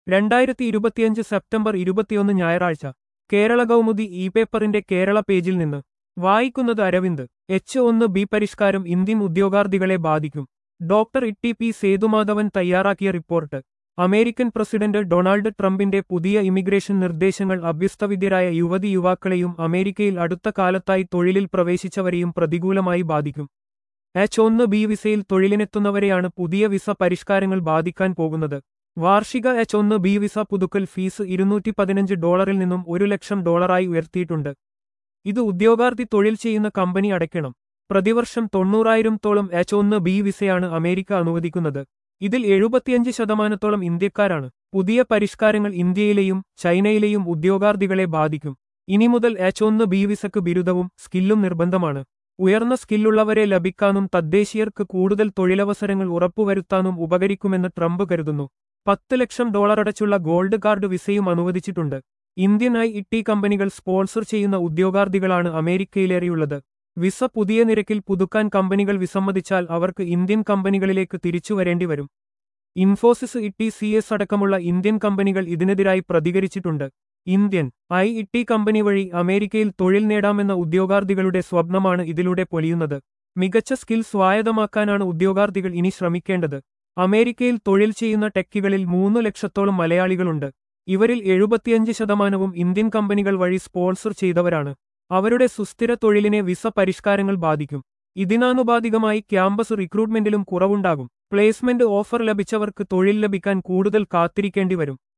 രണ്ടായിരത്തി ഇരുപത്തിയഞ്ച് സെപ്റ്റംബർ ഇരുപത്തിയൊന്ന് ഞായറാഴ്ച കേരള കൗമുദി ഇ പേപ്പറിന്റെ കേരള പേജിൽ നിന്ന് വായിക്കുന്നത് അരവിന്ദ് എച്ച് ഒന്ന് ബി പരിഷ്കാരം ഇന്ത്യൻ ഉദ്യോഗാർത്ഥികളെ ബാധിക്കും ഡോക്ടർ ഇട്ടി പി സേതുമാധവൻ തയ്യാറാക്കിയ റിപ്പോർട്ട് അമേരിക്കൻ പ്രസിഡന്റ് ഡൊണാൾഡ് ട്രംപിന്റെ പുതിയ ഇമിഗ്രേഷൻ നിർദ്ദേശങ്ങൾ അഭ്യസ്തവിദ്യരായ യുവതി യുവാക്കളെയും അമേരിക്കയിൽ അടുത്ത കാലത്തായി തൊഴിലിൽ പ്രവേശിച്ചവരെയും പ്രതികൂലമായി ബാധിക്കും എച്ച് ഒന്ന് ബി വിസയിൽ തൊഴിലിനെത്തുന്നവരെയാണ് പുതിയ വിസ പരിഷ്കാരങ്ങൾ ബാധിക്കാൻ പോകുന്നത് വാർഷിക എച്ച് ഒന്ന് ബി വിസ പുതുക്കൽ ഫീസ് ഇരുന്നൂറ്റി പതിനഞ്ച് ഡോളറിൽ നിന്നും ഒരു ലക്ഷം ഡോളറായി ഉയർത്തിയിട്ടുണ്ട് ഇത് ഉദ്യോഗാർത്ഥി തൊഴിൽ ചെയ്യുന്ന കമ്പനി അടയ്ക്കണം പ്രതിവർഷം തൊണ്ണൂറായിരത്തോളം എച്ച് ഒന്ന് ബി വിസയാണ് അമേരിക്ക അനുവദിക്കുന്നത് ഇതിൽ എഴുപത്തിയഞ്ച് ശതമാനത്തോളം ഇന്ത്യക്കാരാണ് പുതിയ പരിഷ്കാരങ്ങൾ ഇന്ത്യയിലെയും ചൈനയിലെയും ഉദ്യോഗാർത്ഥികളെ ബാധിക്കും ഇനി മുതൽ എച്ച് ഒന്ന് ബി വിസക്ക് ബിരുദവും സ്കില്ലും നിർബന്ധമാണ് ഉയർന്ന സ്കില്ലുള്ളവരെ ലഭിക്കാനും തദ്ദേശീയർക്ക് കൂടുതൽ തൊഴിലവസരങ്ങൾ ഉറപ്പുവരുത്താനും ഉപകരിക്കുമെന്ന് ട്രംപ് കരുതുന്നു പത്ത് ലക്ഷം ഡോളറടച്ചുള്ള ഗോൾഡ് കാർഡ് വിസയും അനുവദിച്ചിട്ടുണ്ട് ഇന്ത്യൻ ഐ ഇ ടി കമ്പനികൾ സ്പോൺസർ ചെയ്യുന്ന ഉദ്യോഗാർത്ഥികളാണ് അമേരിക്കയിലേറെയുള്ളത് വിസ പുതിയ നിരക്കിൽ പുതുക്കാൻ കമ്പനികൾ വിസമ്മതിച്ചാൽ അവർക്ക് ഇന്ത്യൻ കമ്പനികളിലേക്ക് തിരിച്ചു വരേണ്ടി വരും Infosys E T C S അടക്കമുള്ള ഇന്ത്യൻ കമ്പനികൾ ഇതിനെതിരായി പ്രതികരിച്ചിട്ടുണ്ട് Indian I E T company വഴി അമേരിക്കയിൽ തൊഴിൽ നേടാമെന്ന ഉദ്യോഗാർത്ഥികളുടെ സ്വപ്നമാണ് ഇതിലൂടെ പൊലിയുന്നത് മികച്ച സ്കിൽ സ്വായത്തമാക്കാനാണ് ഉദ്യോഗാർത്ഥികൾ ഇനി ശ്രമിക്കേണ്ടത് അമേരിക്കയിൽ തൊഴിൽ ചെയ്യുന്ന ടെക്കികളിൽ മൂന്ന് ലക്ഷത്തോളം മലയാളികളുണ്ട് ഇവരിൽ എഴുപത്തിയഞ്ച് ശതമാനവും ഇന്ത്യൻ കമ്പനികൾ വഴി സ്പോൺസർ ചെയ്തവരാണ് അവരുടെ സുസ്ഥിര തൊഴിലിനെ വിസ പരിഷ്കാരങ്ങൾ ബാധിക്കും ഇതിനാനുപാതികമായി ക്യാമ്പസ് റിക്രൂട്ട്മെന്റിലും കുറവുണ്ടാകും പ്ലേസ്മെന്റ് ഓഫർ ലഭിച്ചവർക്ക് തൊഴിൽ ലഭിക്കാൻ കൂടുതൽ കാത്തിരിക്കേണ്ടി വരും